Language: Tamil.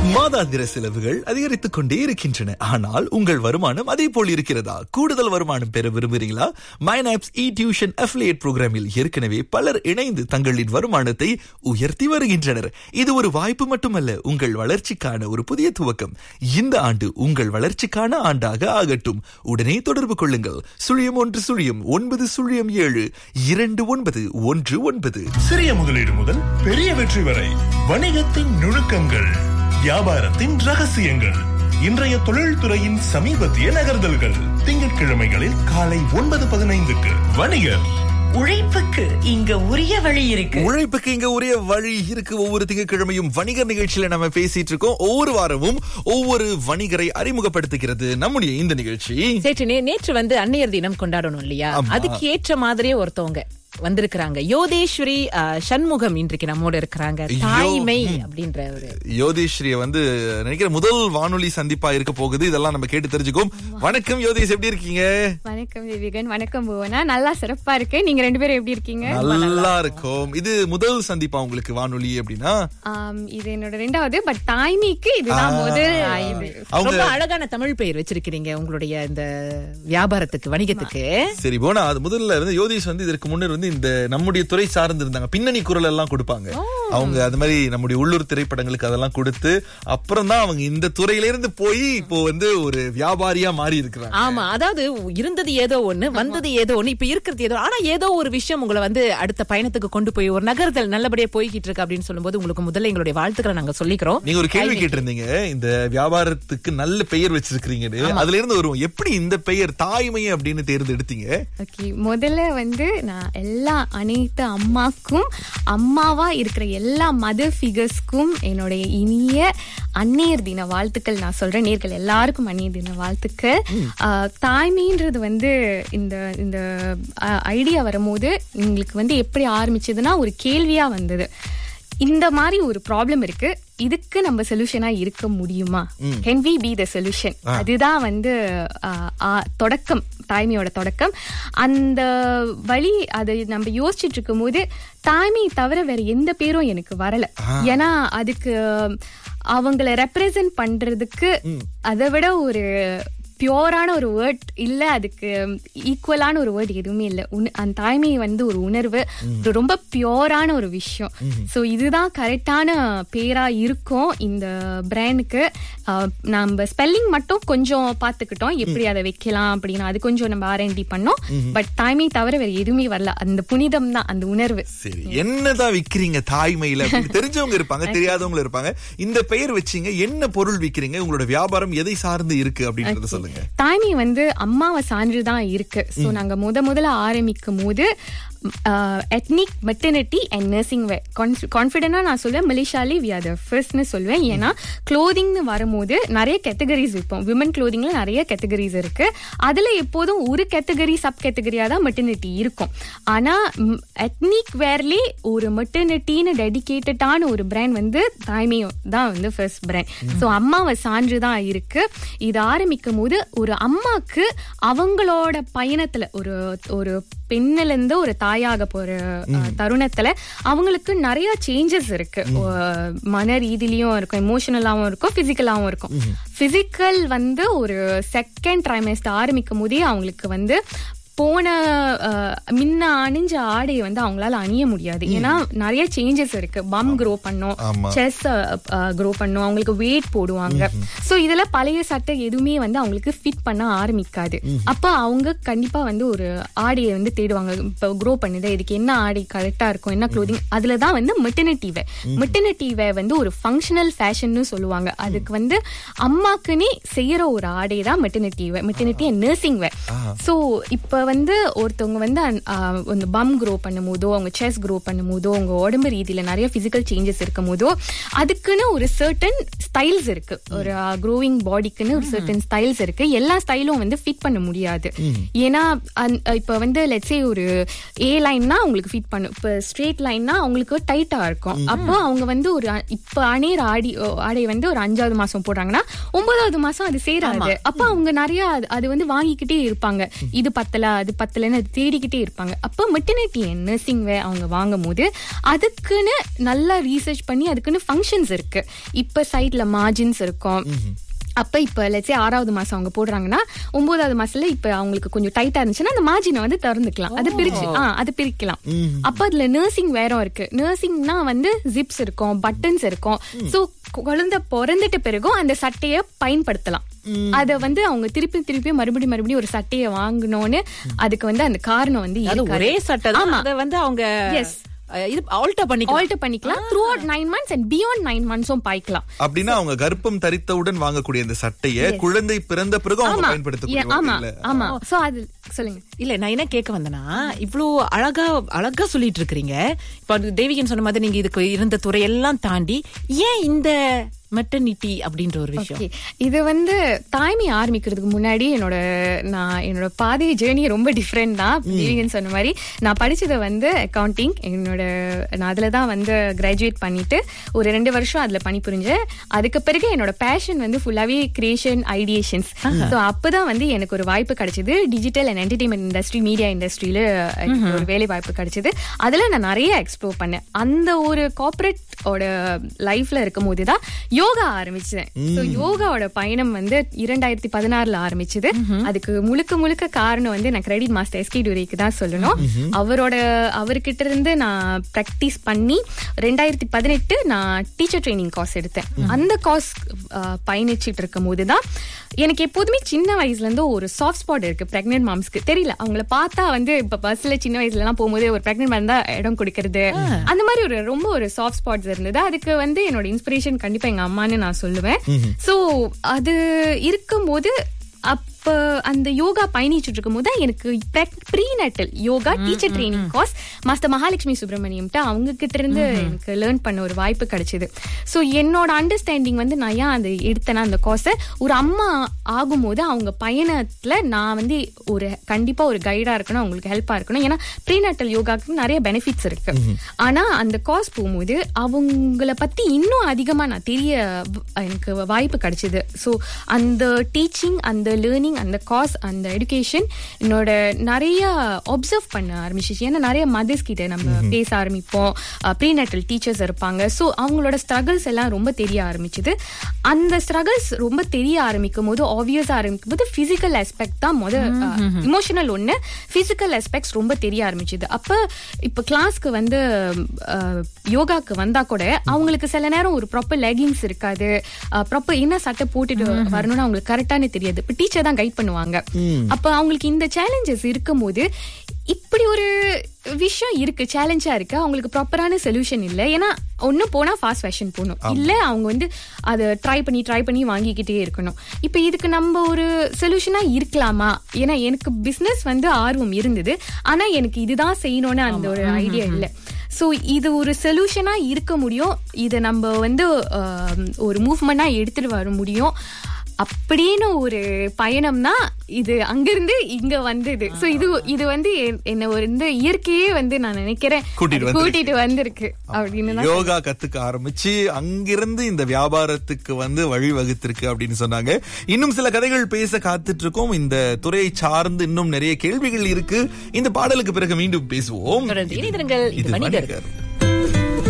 மாதாந்திர செலவுகள் அதிகரித்துக் கொண்டே இருக்கின்றன ஆனால் உங்கள் வருமானம் அதே போல் இருக்கிறதா கூடுதல் வருமானம் பெற விரும்புகிறீங்களா மைனாப்ஸ் இ டியூஷன் அஃபிலியேட் புரோகிராமில் ஏற்கனவே பலர் இணைந்து தங்களின் வருமானத்தை உயர்த்தி வருகின்றனர் இது ஒரு வாய்ப்பு மட்டுமல்ல உங்கள் வளர்ச்சிக்கான ஒரு புதிய துவக்கம் இந்த ஆண்டு உங்கள் வளர்ச்சிக்கான ஆண்டாக ஆகட்டும் உடனே தொடர்பு கொள்ளுங்கள் சுழியம் ஒன்று சுழியம் ஒன்பது சுழியம் ஏழு இரண்டு ஒன்பது ஒன்று ஒன்பது சிறிய முதலீடு முதல் பெரிய வெற்றி வரை வணிகத்தின் நுணுக்கங்கள் வியாபாரத்தின் ரகசியங்கள் இன்றைய தொழில்துறையின் சமீபத்திய நகர்தல்கள் திங்கட்கிழமைகளில் காலை ஒன்பது பதினைந்துக்கு வணிகர் உழைப்புக்கு இங்க உரிய வழி இருக்கு உழைப்புக்கு இங்க ஒரே வழி இருக்கு ஒவ்வொரு திங்கட்கிழமையும் வணிகர் நிகழ்ச்சியில நம்ம பேசிட்டு இருக்கோம் ஒவ்வொரு வாரமும் ஒவ்வொரு வணிகரை அறிமுகப்படுத்துகிறது நம்முடைய இந்த நிகழ்ச்சி சேற்று நே- நேற்று வந்து அன்னையர் தினம் கொண்டாடணும் இல்லையா ஆமா. அதுக்கு ஏற்ற மாதிரியே ஒருத்தவங்க வந்திருக்கிறாங்க யோதேஸ்வரி ஆ, சண்முகம் இன்றைக்கு நம்மோட இருக்கிறாங்க ஐயோ, தாய்மை அப்படின்ற ஒரு யோதேஸ்வரிய வந்து நினைக்கிற முதல் வானொலி சந்திப்பா இருக்க போகுது இதெல்லாம் நம்ம கேட்டு தெரிஞ்சுக்கோம் வணக்கம் யோதேஷ் எப்படி இருக்கீங்க வணக்கம் விவேகன் வணக்கம் புவனா நல்லா சிறப்பா இருக்கு நீங்க ரெண்டு பேரும் எப்படி இருக்கீங்க நல்லா இருக்கும் இது முதல் சந்திப்பா உங்களுக்கு வானொலி அப்படின்னா ஆம், இது என்னோட ரெண்டாவது பட் தாய்மைக்கு இதுதான் ஆ. முதல் இது. அவங்க ரொம்ப அழகான தமிழ் பெயர் வச்சிருக்கிறீங்க உங்களுடைய இந்த வியாபாரத்துக்கு வணிகத்துக்கு சரி போனா அது முதல்ல வந்து யோதேஷ் வந்து இதற்கு முன்னர் வந்து இந்த நம்முடைய துறை சார்ந்து இருந்தாங்க பின்னணி குரல் எல்லாம் கொடுப்பாங்க அவங்க அது மாதிரி நம்முடைய உள்ளூர் திரைப்படங்களுக்கு அதெல்லாம் கொடுத்து அப்புறம் தான் அவங்க இந்த துறையில இருந்து போய் இப்போ வந்து ஒரு வியாபாரியா மாறி இருக்கிறாங்க ஆமா அதாவது இருந்தது ஏதோ ஒண்ணு வந்தது ஏதோ ஒண்ணு இப்ப இருக்கிறது ஏதோ ஆனா ஏதோ ஒரு விஷயம் உங்களை வந்து அடுத்த பயணத்துக்கு கொண்டு போய் ஒரு நகர்தல் நல்லபடியா போய்கிட்டு இருக்கு அப்படின்னு சொல்லும்போது உங்களுக்கு முதல்ல எங்களுடைய வாழ்த்துக்களை நாங்க சொல்லிக்கிறோம் நீங்க ஒரு கேள்வி கேட்டிருந்தீங்க இந்த வியாபாரத்துக்கு நல்ல பெயர் வச்சிருக்கிறீங்கன்னு அதுல இருந்து வரும் எப்படி இந்த பெயர் தாய்மை அப்படின்னு தேர்ந்தெடுத்தீங்க ஓகே முதல்ல வந்து நான் எல்லா அனைத்து அம்மாக்கும் அம்மாவா இருக்கிற எல்லா மதர் ஃபிகர்ஸ்க்கும் என்னுடைய இனிய அன்னையர் தின வாழ்த்துக்கள் நான் சொல்றேன் நேர்கள் எல்லாருக்கும் அன்னையர் தின வாழ்த்துக்கள் ஆஹ், தாய்மைன்றது வந்து இந்த இந்த ஐடியா வரும்போது எங்களுக்கு வந்து எப்படி ஆரம்பிச்சதுன்னா ஒரு கேள்வியா வந்தது இந்த மாதிரி ஒரு ப்ராப்ளம் இருக்கு இதுக்கு நம்ம சொல்யூஷனா இருக்க முடியுமா can we be the solution அதுதான் வந்து ஆ, ஆ, தொடக்கம் தாய்மையோட தொடக்கம் அந்த வழி அதை நம்ம யோசிச்சுட்டு இருக்கும் போது தாய்மை தவிர வேற எந்த பேரும் எனக்கு வரல ஏன்னா அதுக்கு அவங்கள ரெப்ரசன்ட் பண்றதுக்கு அதை விட ஒரு பியோரான ஒரு வேர்ட் இல்ல அதுக்கு ஈக்குவலான ஒரு வேர்ட் எதுவுமே இல்ல உண- அந்த தாய்மை வந்து ஒரு உணர்வு ஒரு ரொம்ப பியோரான ஒரு விஷயம் சோ இதுதான் கரெக்டான பேரா இருக்கும் இந்த பிராண்டுக்கு நம்ம ஸ்பெல்லிங் மட்டும் கொஞ்சம் பாத்துக்கிட்டோம் எப்படி அதை வைக்கலாம் அப்படின்னு அது கொஞ்சம் நம்ம ஆர்என்டி பண்ணோம் பட் தாய்மை தவிர வேற எதுவுமே வரல அந்த புனிதம் தான் அந்த உணர்வு சரி என்னதான் விக்கிறீங்க தாய்மையில அப்படின்னு தெரிஞ்சவங்க இருப்பாங்க தெரியாதவங்க இருப்பாங்க இந்த பெயர் வச்சீங்க என்ன பொருள் விக்கிறீங்க உங்களோட வியாபாரம் எதை சார்ந்து இருக்கு அப்படின்றத சொல்லுங்க தாய்மை வந்து அம்மாவை சான்றுதான் இருக்கு சோ நாங்க முத முதல்ல ஆரம்பிக்கும் போது ethnic maternity and nursing wear கான்ஃபிடென்டா நான் சொல்லுவேன் மலேசியாலே வி ஆர் ஃபர்ஸ்ட்னு சொல்லுவேன் ஏன்னா க்ளோதிங்னு வரும்போது நிறைய கேட்டகரிஸ் விற்போம் விமன் க்ளோதிங்ல நிறைய கேட்டகரிஸ் இருக்கு அதுல எப்போதும் ஒரு கேட்டகரி சப் கேட்டகரியா தான் மெட்டர்னிட்டி இருக்கும் ஆனா எத்னிக் வேர்லே ஒரு மெட்டர்னிட்டின்னு டெடிகேட்டடான ஒரு பிராண்ட் வந்து தாய்மை தான் வந்து ஃபர்ஸ்ட் பிராண்ட் ஸோ அம்மாவை சான்று தான் இருக்கு இது ஆரம்பிக்கும் போது ஒரு அம்மாக்கு அவங்களோட பயணத்துல ஒரு ஒரு பெண்ணுல இருந்து ஒரு தாயாக போற அஹ், தருணத்துல அவங்களுக்கு நிறைய சேஞ்சஸ் இருக்கு அஹ், மன ரீதியிலயும் இருக்கும் எமோஷனலாவும் இருக்கும் பிசிக்கலாவும் இருக்கும் பிசிக்கல் வந்து ஒரு செகண்ட் ட்ரைமஸ்டர் ஆரம்பிக்கும் போதே அவங்களுக்கு வந்து போன அஹ், முன்ன அணிஞ்ச ஆடையை வந்து அவங்களால அணிய முடியாது ஏன்னா நிறைய சேஞ்சஸ் இருக்கு பம் க்ரோ பண்ணும் ஆமா. செஸ் க்ரோ பண்ணும் அவங்களுக்கு வெயிட் போடுவாங்க சோ இதுல பழைய சட்டை எதுவுமே வந்து அவங்களுக்கு ஃபிட் பண்ண ஆரம்பிக்காது அப்ப அவங்க கண்டிப்பா வந்து ஒரு ஆடையை வந்து தேடுவாங்க இப்போ க்ரோ பண்ணுது இதுக்கு என்ன ஆடை கரெக்டா இருக்கும் என்ன க்ளோதிங் அதுல தான் வந்து மெட்டர்னிட்டி வே மெட்டர்னிட்டி வே வந்து ஒரு ஃபங்க்ஷனல் ஃபேஷன்னு சொல்லுவாங்க அதுக்கு வந்து அம்மாக்குன்னே செய்யற ஒரு ஆடை தான் maternity wear maternity and nursing wear so இப்ப வந்து ஒருத்தவங்க வந்து அந்த, ஆஹ், அந்த பம் க்ரோ பண்ணும் போதோ அவங்க செஸ் க்ரோ பண்ணும் போதோ அவங்க உடம்பு ரீதியில நிறைய பிசிக்கல் சேஞ்சஸ் இருக்கும் போதோ அதுக்குன்னு ஒரு சர்டன் ஸ்டைல்ஸ் இருக்கு ஒரு க்ரோவிங் பாடிக்குன்னு ஒரு சர்டன் ஸ்டைல்ஸ் இருக்கு எல்லா ஸ்டைலும் வந்து ஃபிட் பண்ண முடியாது ஏன்னா அந்த- இப்ப வந்து லெட்ஸே ஒரு ஏ லைன்னா அவங்களுக்கு ஃபிட் பண்ணும் இப்ப ஸ்ட்ரெயிட் லைன்னா அவங்களுக்கு டைட்டா இருக்கும் அப்போ அவங்க வந்து ஒரு அ- இப்ப அணையிற ஆடி ஆடை வந்து ஒரு அஞ்சாவது மாசம் போடுறாங்கன்னா ஒன்பதாவது மாசம் அது சேராது அப்ப அவங்க நிறைய அது- அது வந்து வாங்கிக்கிட்டே இருப்பாங்க இது பத்தல அது பத்தலன்னு அது தேடிக்கிட்டே இருப்பாங்க அப்போ மெட்டர்னிட்டி நர்சிங் வே அவங்க வாங்கும் போது அதுக்குன்னு நல்லா ரீசர்ச் பண்ணி அதுக்குன்னு ஃபங்க்ஷன்ஸ் இருக்கு இப்ப சைட்ல மார்ஜின்ஸ் இருக்கும் அப்ப இப்ப லட்சே ஆறாவது மாசம் அவங்க போடுறாங்கன்னா ஒன்பதாவது மாசத்துல இப்ப அவங்களுக்கு கொஞ்சம் டைட்டா இருந்துச்சுன்னா அந்த மார்ஜினை வந்து திறந்துக்கலாம் அது பிரிச்சு ஆ அது பிரிக்கலாம் அப்ப அதுல நர்சிங் வேற இருக்கு நர்சிங்னா வந்து ஜிப்ஸ் இருக்கும் பட்டன்ஸ் இருக்கும் சோ குழந்தை பிறந்துட்ட பிறகும் அந்த சட்டையை பயன்படுத்தலாம் அத வந்து அவங்க திருப்பி திருப்பி மறுபடியும் மறுபடியும் ஒரு சட்டையை வாங்கணும்னு அதுக்கு வந்து அந்த காரணம் வந்து அது இருக்காது. ஒரே சட்டை தான் ஆமா அதை வந்து அவங்க Yes. அஹ், இது ஆல்டர் பண்ணிக்கலாம் ஆல்டர் பண்ணிக்கலாம் throughout nine months and beyond nine மந்த்ஸும் பாய்க்கலாம் அப்படின்னா அவங்க கர்ப்பம் தரித்தவுடன் வாங்கக்கூடிய இந்த சட்டையை குழந்தை பிறந்த பிறகு அவங்க ஆமா பயன்படுத்தக்கூடிய Yeah, ஆமா வகையில. ஆமா சோ அது சொல்லுங்க இல்ல நான் என்ன கேட்க வந்தேன்னா இவ்ளோ அழகா அழகா சொல்லிட்டு இருக்கிறீங்க இப்ப அது தேவிகன் சொன்ன மாதிரி நீங்க இதுக்கு இருந்த துறையெல்லாம் தாண்டி ஏன் இந்த மெட்டர்னிட்டி அப்படின்ற ஒரு விஷயம் Okay. இது வந்து தாய்மை ஆரம்பிக்கிறதுக்கு முன்னாடி என்னோட நான் என்னோட பாதை ஜேர்னி ரொம்ப டிஃப்ரெண்ட் தான் தேவிகன் சொன்ன மாதிரி நான் படிச்சது வந்து அக்கவுண்டிங் என்னோட நான் அதுல தான் வந்து கிராஜுவேட் பண்ணிட்டு ஒரு ரெண்டு வருஷம் அதுல பணிபுரிஞ்சேன் அதுக்கு பிறகு என்னோட பேஷன் வந்து ஃபுல்லாவே கிரியேஷன் ஐடியேஷன்ஸ் ஸோ அப்பதான் வந்து எனக்கு ஒரு வாய்ப்பு கிடைச்சது digital and entertainment industry media இண்டஸ்ட்ரியில ஒரு வேலை வாய்ப்பு கிடைச்சது அதுல நான் நிறைய எக்ஸ்ப்ளோர் பண்ணேன் அந்த ஒரு கார்பரேட் ஓட லைஃப்ல இருக்கும் போதுதான் யோகா ஆரம்பிச்சேன் ஸோ யோகாவோட பயணம் வந்து இரண்டாயிரத்தி பதினாறுல ஆரம்பிச்சது அதுக்கு முழுக்க முழுக்க காரணம் வந்து நான் கிரெடிட் மாஸ்டர் எஸ்கே டூரிக்கு தான் சொல்லணும் அவரோட அவர்கிட்ட இருந்து நான் ப்ராக்டிஸ் பண்ணி ரெண்டாயிரத்தி பதினெட்டு நான் டீச்சர் ட்ரைனிங் காஸ் எடுத்தேன் அந்த காஸ் பயணிச்சிட்டு இருக்கும் போதுதான் எனக்கு எப்போதுமே சின்ன வயசுல இருந்து ஒரு சாஃப்ட் ஸ்பாட் இருக்கு பிரெக்னென்ட் மாம்ஸ்க்கு தெரியல அவங்கள பார்த்தா வந்து இப்ப பஸ்ல சின்ன வயசுல எல்லாம் போகும்போது ஒரு பிரெக்னென்ட் மேன் தான் இடம் கொடுக்கறது அந்த மாதிரி ஒரு ரொம்ப ஒரு சாஃப்ட் ஸ்பாட்ஸ் இருந்தது அதுக்கு வந்து என்னோட இன்ஸ்பிரேஷன் கண்டிப்பா எங்க அம்மான்னு நான் சொல்லுவேன் சோ அது இருக்கும்போது அப்ப அந்த யோகா பயணிச்சுட்டு இருக்கும் போது எனக்கு prenatal yoga teacher training course master Mahalakshmi சுப்பிரமணியம்ட்ட அவங்க கிட்ட இருந்து எனக்கு லேர்ன் பண்ண ஒரு வாய்ப்பு கிடைச்சது ஸோ என்னோட அண்டர்ஸ்டாண்டிங் வந்து நான் ஏன் அதை எடுத்தேன்னா அந்த கோர்ஸை ஒரு அம்மா ஆகும்போது அவங்க பயணத்துல நான் வந்து ஒரு கண்டிப்பா ஒரு கைடா இருக்கணும் அவங்களுக்கு ஹெல்ப்பா இருக்கணும் ஏன்னா ப்ரீ நட்டல் யோகாக்கு நிறைய பெனிஃபிட்ஸ் இருக்கு ஆனா அந்த கோர்ஸ் போகும்போது அவங்கள பத்தி இன்னும் அதிகமா நான் தெரிய வ- எனக்கு வாய்ப்பு கிடைச்சது ஸோ அந்த டீச்சிங் அந்த லேர்னிங் அந்த காஸ் அந்த எடுகேஷன் என்னோட நிறைய ஒப்சர்வ் பண்ண ஆரம்பிச்சிச்சு ஏன்னா நிறைய மதர்ஸ் கிட்ட நம்ம பேச ஆரம்பிப்போம் ப்ரீநட்டல் டீச்சர்ஸ் இருப்பாங்க ஸோ அவங்களோட ஸ்ட்ரகிள்ஸ் எல்லாம் ரொம்ப தெரிய ஆரம்பிச்சது அந்த ஸ்ட்ரகிள்ஸ் ரொம்ப தெரிய ஆரம்பிக்கும் போது ஆப்வியஸ் ஆரம்பிக்கும் போது பிசிக்கல் ஆஸ்பெக்ட் தான் முத இமோஷனல் ஒன்று பிசிக்கல் ஆஸ்பெக்ட்ஸ் ரொம்ப தெரிய ஆரம்பிச்சது அப்ப இப்ப கிளாஸ்க்கு வந்து அஹ், யோகாக்கு வந்தா கூட அவங்களுக்கு சில நேரம் ஒரு ப்ராப்பர் லெகிங்ஸ் இருக்காது ப்ராப்பர் என்ன சட்டை போட்டுட்டு வரணும்னு அவங்களுக்கு கரெக்டானு தெரியாது இப்ப டீச்சர் தான் கைட் பண்ணுவாங்க அப்ப அவங்களுக்கு இந்த சேலஞ்சஸ் இருக்கும்போது இப்படி ஒரு விஷயம் இருக்கு சேலஞ்சா இருக்கு அவங்களுக்கு ப்ராப்பரான சொல்யூஷன் இல்ல ஏன்னா ஒண்ணு போனா ஃபாஸ்ட் ஃபேஷன் போகணும் இல்ல அவங்க வந்து அதை ட்ரை பண்ணி ட்ரை பண்ணி வாங்கிக்கிட்டே இருக்கணும் இப்ப இதுக்கு நம்ம ஒரு சொல்யூஷனா இருக்கலாமா ஏன்னா எனக்கு பிசினஸ் வந்து ஆர்வம் இருந்தது ஆனா எனக்கு இதுதான் செய்யணும்னு அந்த ஒரு ஐடியா இல்ல ஸோ இது ஒரு சொல்யூஷனா இருக்க முடியும் இதை நம்ம வந்து ஆம், ஒரு மூவ்மெண்டா எடுத்துட்டு வர முடியும் அப்படின்னு ஒரு பயணம்னா இது அங்கிருந்து இங்க வந்தது சோ இது இது வந்து என்- என்ன ஒரு இந்த இயற்கையே வந்து நான் நினைக்கிறேன் கூட்டிட்டு அது வந்திருக்கு. கூட்டிட்டு வந்திருக்கு அப்படின்னு தான் யோகா கத்துக்க ஆரம்பிச்சு அங்கிருந்து இந்த வியாபாரத்துக்கு வந்து வழிவகுத்திருக்கு அப்படின்னு சொன்னாங்க இன்னும் சில கதைகள் பேச காத்துட்டு இருக்கோம் இந்த துறையை சார்ந்து இன்னும் நிறைய கேள்விகள் இருக்கு இந்த பாடலுக்கு பிறகு மீண்டும் பேசுவோம் தொடர்ந்து இணைந்திருங்கள். இது இது வணிகர். வணிகர்